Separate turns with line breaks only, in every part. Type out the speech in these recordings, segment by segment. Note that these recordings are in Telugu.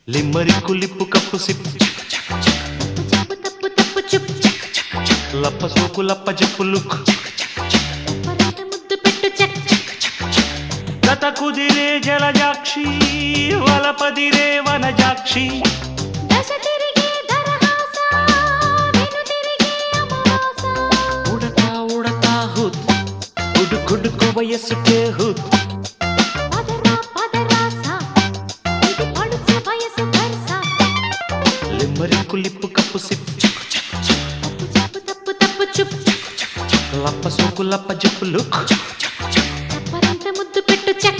లిమ్మరిక్కు లిప్పు కప్పు సిప్పు
తప్పు తప్పు తప్పు చుప్
లప్ప సోకు లప్ప జప్పు లుక్
పరాట ముద్దు పెట్టు చక్
గత కుదిరే జలజాక్షి వలపదిరే వనజాక్షి
దశ తిరిగే దరహాస వెను తిరిగే అమవాస
ఉడతా ఉడతా హుత్ ఉడుకుడుకు వయస్సుకే హుత్
పదరా పదరాస ఇది పడుచు వయసు దర్శ
లిమ్మరిక్కు లిప్పు కప్పు సిప్పు
తప్పు తప్పు తప్పు చుప్
లప్ప సోకు లప్ప జప్పు లుక్
పరంత ముద్దు పెట్టు చక్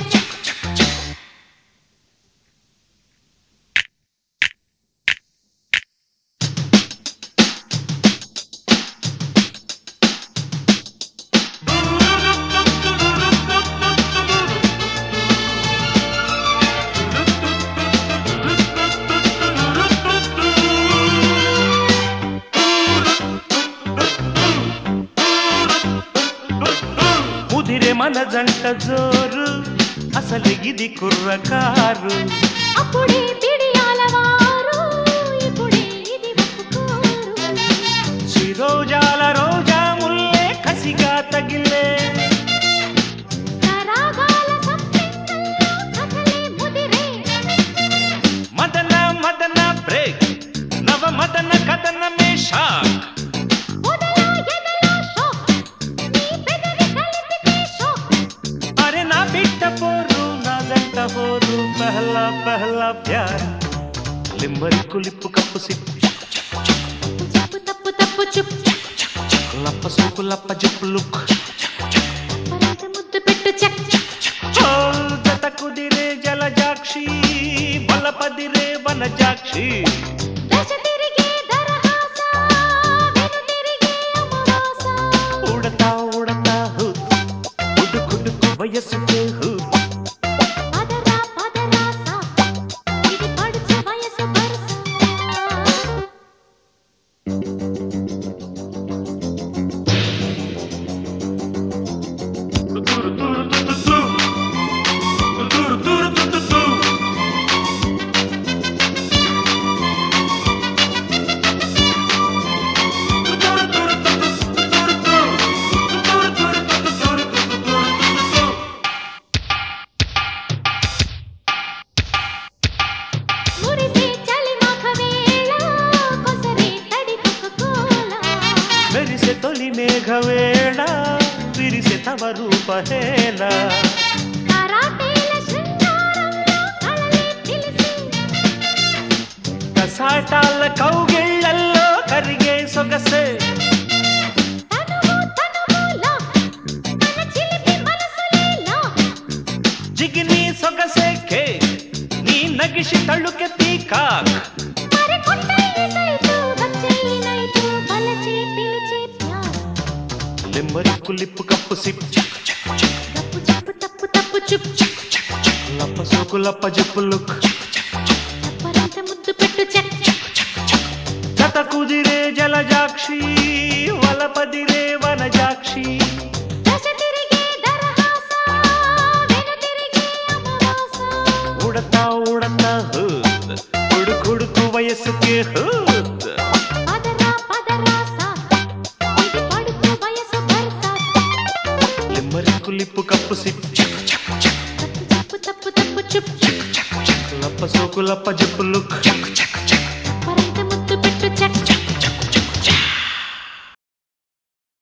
ముదిరే మన జంట జోరు అసలు ఇది కుర్రకారు
అప్పుడే పిడియాలవారు ఇప్పుడే ఇది ఒప్పుకోరు
చిరోజాల రోజా ముల్లే కసిగా తగిలే
సరాగాల సంపెంగల్లో కథలే ముదిరే
మదన మదన బ్రేక్ నవ మదన కథనమే షాక్
మొదల ఎదల షోక్ నీ పెదవి కలిపితే షోక్
అరే నా బిడ్డ పోరు నా జంట పోరు పహలా పహలా ప్యార్ లిమ్మరికు లిప్పు కప్పు సిప్పు
తప్పు తప్పు తప్పు చుప్
లప్ప సోకు లప్ప జప్పు లుక్
పరంత ముద్దు పెట్టు చక్
చోల్ జత కుదిరే జలజాక్షి బలపదిరే వనజాక్షి
దశ తిరిగే దరహాస వెను తిరిగే అమవాస
ఉడతా ఉడతా హుత్ ఉడుకుడుకు వయస్సుకే హుత్
పదరా పదరాస ఇది పడుచు వయసు దర్శ మురిసే చలి మఖవేళ కొసరే తడి కోల
మెరిసె తొలి మేఘవేళ విరిసె తవ రూపహేళ
కరాటేల శృంగారంలో కళలే తెలిసి
కసాటాల కౌగిళ్ళల్లో కరిగే సొగసే
తనువు తనువులో మన చిలిపి మనసులేలో
జిగిని సొగసే కే నీ నగిషి తళ్ళుకె పీకాక్
మరి కొండయి సైతు వచ్చేయి నైతు బలచే పిలిచే ప్యార్
లిమ్మరిక్కు లిప్పు కప్పు సిప్
తప్పు తప్పు తప్పు తప్పు చుప్
లప్ప సోకు లప్ప జప్పు లుక్
పరంత ముద్దు పెట్టు చక్
జత కుదిరే జలజాక్షి వలపదిరే వనజాక్షి
దశ తిరిగే దరహాస వెను తిరిగే అమవాస
ఉడతా ఉడతా హుద్ ఉడుకుడుకు వయస్సుకే హుద్
పదరా పదరాస ఇది పడుచు వయసు దర్శ
లిమ్మరిక్కు లిప్పు కప్పు సిప్
తప్పు తప్పు తప్పు తప్పు చుప్
లప్ప సోకు లప్ప జప్పు లుక్